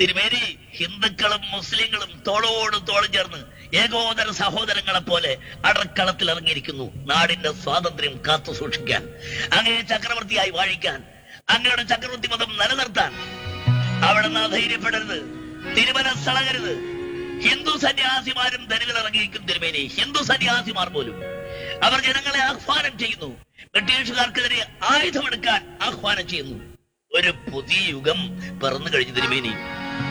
തിരുമേനി ഹിന്ദുക്കളും മുസ്ലിങ്ങളും തോളോട് തോളും ചേർന്ന് ഏകോദര സഹോദരങ്ങളെ പോലെ അടക്കളത്തിൽ ഇറങ്ങിയിരിക്കുന്നു നാടിന്റെ സ്വാതന്ത്ര്യം കാത്തു സൂക്ഷിക്കാൻ അങ്ങനെ ചക്രവർത്തിയായി വാഴിക്കാൻ അങ്ങയുടെ ചക്രവർത്തി മതം നിലനിർത്താൻ അവിടെ നിന്ന് ധൈര്യപ്പെടരുത് തിരുമനസ്സളകരുത് ഹിന്ദു സന്യാസിമാരും തെരുവിൽ ഇറങ്ങിയിരിക്കും തിരുമേനി ഹിന്ദു സന്യാസിമാർ പോലും അവർ ജനങ്ങളെ ആഹ്വാനം ചെയ്യുന്നു ബ്രിട്ടീഷുകാർക്കെതിരെ ആയുധമെടുക്കാൻ ആഹ്വാനം ചെയ്യുന്നു ഒരു പുതിയ യുഗം പിറന്നു കഴിഞ്ഞു തിരുമേനി